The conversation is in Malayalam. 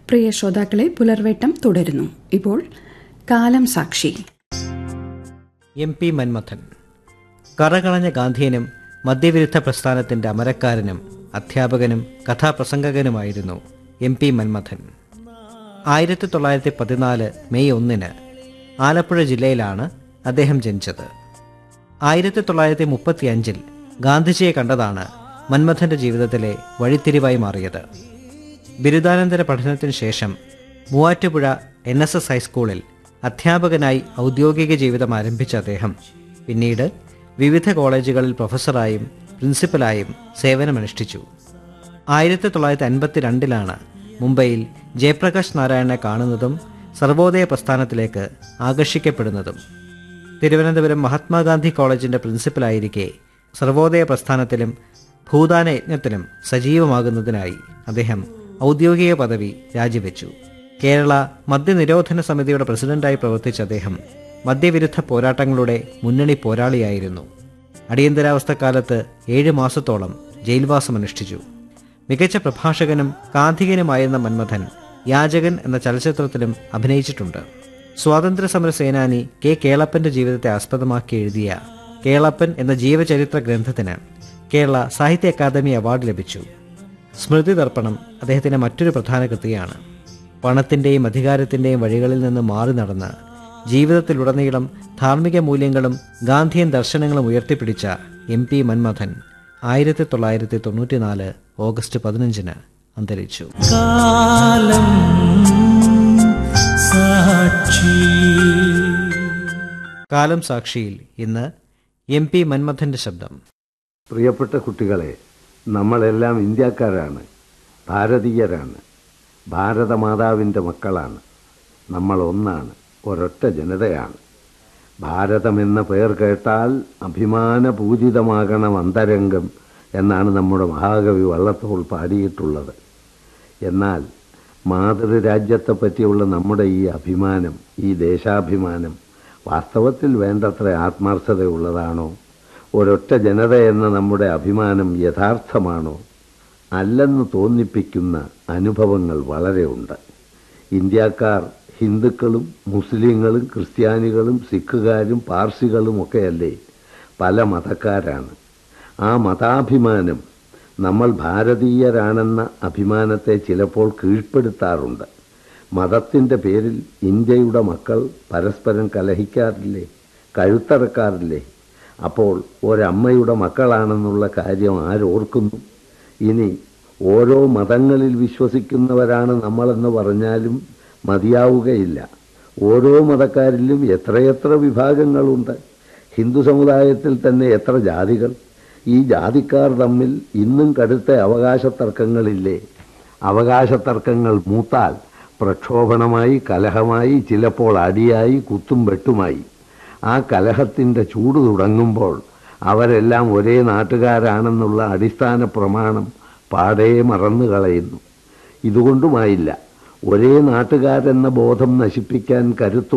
പ്രിയ ശ്രോതാക്കളെ പുലർവേട്ടം തുടരുന്നു ഇപ്പോൾ കാലം സാക്ഷി എം പി മന്മഥൻ കറകളഞ്ഞ ഗാന്ധിയനും മദ്യവിരുദ്ധ പ്രസ്ഥാനത്തിന്റെ അമരക്കാരനും അധ്യാപകനും കഥാപ്രസംഗകനുമായിരുന്നു എം പി മന്മഥൻ ആയിരത്തി തൊള്ളായിരത്തി പതിനാല് മെയ് ഒന്നിന് ആലപ്പുഴ ജില്ലയിലാണ് അദ്ദേഹം ജനിച്ചത് ആയിരത്തി തൊള്ളായിരത്തി മുപ്പത്തി അഞ്ചിൽ ഗാന്ധിജിയെ കണ്ടതാണ് മന്മഥന്റെ ജീവിതത്തിലെ വഴിത്തിരിവായി മാറിയത് ബിരുദാനന്തര പഠനത്തിന് ശേഷം മൂവാറ്റുപുഴ എൻ എസ് എസ് ഹൈസ്കൂളിൽ അധ്യാപകനായി ഔദ്യോഗിക ജീവിതം ആരംഭിച്ച അദ്ദേഹം പിന്നീട് വിവിധ കോളേജുകളിൽ പ്രൊഫസറായും പ്രിൻസിപ്പലായും സേവനമനുഷ്ഠിച്ചു ആയിരത്തി തൊള്ളായിരത്തി അൻപത്തിരണ്ടിലാണ് മുംബൈയിൽ ജയപ്രകാശ് നാരായണനെ കാണുന്നതും സർവോദയ പ്രസ്ഥാനത്തിലേക്ക് ആകർഷിക്കപ്പെടുന്നതും തിരുവനന്തപുരം മഹാത്മാഗാന്ധി കോളേജിന്റെ പ്രിൻസിപ്പലായിരിക്കെ സർവോദയ പ്രസ്ഥാനത്തിലും ഭൂദാന യജ്ഞത്തിലും സജീവമാകുന്നതിനായി അദ്ദേഹം ഔദ്യോഗിക പദവി രാജിവെച്ചു കേരള മദ്യനിരോധന സമിതിയുടെ പ്രസിഡന്റായി പ്രവർത്തിച്ച അദ്ദേഹം മദ്യവിരുദ്ധ പോരാട്ടങ്ങളുടെ മുന്നണി പോരാളിയായിരുന്നു അടിയന്തരാവസ്ഥക്കാലത്ത് ഏഴ് മാസത്തോളം ജയിൽവാസം അനുഷ്ഠിച്ചു മികച്ച പ്രഭാഷകനും കാന്തികനുമായിരുന്ന മന്മഥൻ യാചകൻ എന്ന ചലച്ചിത്രത്തിലും അഭിനയിച്ചിട്ടുണ്ട് സ്വാതന്ത്ര്യ സമര സേനാനി കെ കേളപ്പന്റെ ജീവിതത്തെ ആസ്പദമാക്കി എഴുതിയ കേളപ്പൻ എന്ന ജീവചരിത്ര ഗ്രന്ഥത്തിന് കേരള സാഹിത്യ അക്കാദമി അവാർഡ് ലഭിച്ചു സ്മൃതി ദർപ്പണം അദ്ദേഹത്തിന്റെ മറ്റൊരു പ്രധാന കൃതിയാണ് പണത്തിന്റെയും അധികാരത്തിന്റെയും വഴികളിൽ നിന്ന് മാറി നടന്ന് ജീവിതത്തിലുടനീളം ധാർമ്മിക മൂല്യങ്ങളും ഗാന്ധിയൻ ദർശനങ്ങളും ഉയർത്തിപ്പിടിച്ച എം പി മന്മഥൻ ആയിരത്തി തൊള്ളായിരത്തി തൊണ്ണൂറ്റിനാല് ഓഗസ്റ്റ് പതിനഞ്ചിന് അന്തരിച്ചു കാലം സാക്ഷി കാലം സാക്ഷിയിൽ ഇന്ന് എം പി മന്മഥന്റെ ശബ്ദം പ്രിയപ്പെട്ട കുട്ടികളെ നമ്മളെല്ലാം ഇന്ത്യക്കാരാണ് ഭാരതീയരാണ് ഭാരതമാതാവിൻ്റെ മക്കളാണ് നമ്മൾ ഒന്നാണ് ഒരൊറ്റ ജനതയാണ് ഭാരതം എന്ന പേർ കേട്ടാൽ അഭിമാനപൂജിതമാകണം അന്തരംഗം എന്നാണ് നമ്മുടെ മഹാകവി വള്ളത്തോൾ പാടിയിട്ടുള്ളത് എന്നാൽ മാതൃരാജ്യത്തെ പറ്റിയുള്ള നമ്മുടെ ഈ അഭിമാനം ഈ ദേശാഭിമാനം വാസ്തവത്തിൽ വേണ്ടത്ര ആത്മാർത്ഥതയുള്ളതാണോ ഒരൊറ്റ ജനത എന്ന നമ്മുടെ അഭിമാനം യഥാർത്ഥമാണോ അല്ലെന്ന് തോന്നിപ്പിക്കുന്ന അനുഭവങ്ങൾ വളരെ ഉണ്ട് ഇന്ത്യക്കാർ ഹിന്ദുക്കളും മുസ്ലിങ്ങളും ക്രിസ്ത്യാനികളും സിഖുകാരും പാർസികളും ഒക്കെയല്ലേ പല മതക്കാരാണ് ആ മതാഭിമാനം നമ്മൾ ഭാരതീയരാണെന്ന അഭിമാനത്തെ ചിലപ്പോൾ കീഴ്പ്പെടുത്താറുണ്ട് മതത്തിൻ്റെ പേരിൽ ഇന്ത്യയുടെ മക്കൾ പരസ്പരം കലഹിക്കാറില്ലേ കഴുത്തറക്കാറില്ലേ അപ്പോൾ ഒരമ്മയുടെ മക്കളാണെന്നുള്ള കാര്യം ആരോർക്കുന്നു ഇനി ഓരോ മതങ്ങളിൽ വിശ്വസിക്കുന്നവരാണ് നമ്മളെന്ന് പറഞ്ഞാലും മതിയാവുകയില്ല ഓരോ മതക്കാരിലും എത്രയെത്ര വിഭാഗങ്ങളുണ്ട് ഹിന്ദു സമുദായത്തിൽ തന്നെ എത്ര ജാതികൾ ഈ ജാതിക്കാർ തമ്മിൽ ഇന്നും കടുത്ത അവകാശ തർക്കങ്ങളില്ലേ അവകാശ തർക്കങ്ങൾ മൂത്താൽ പ്രക്ഷോഭണമായി കലഹമായി ചിലപ്പോൾ അടിയായി കുത്തും വെട്ടുമായി ആ കലഹത്തിൻ്റെ ചൂട് തുടങ്ങുമ്പോൾ അവരെല്ലാം ഒരേ നാട്ടുകാരാണെന്നുള്ള അടിസ്ഥാന പ്രമാണം പാടേ മറന്നു കളയുന്നു ഇതുകൊണ്ടുമായില്ല ഒരേ നാട്ടുകാരെന്ന ബോധം നശിപ്പിക്കാൻ കരുത്തു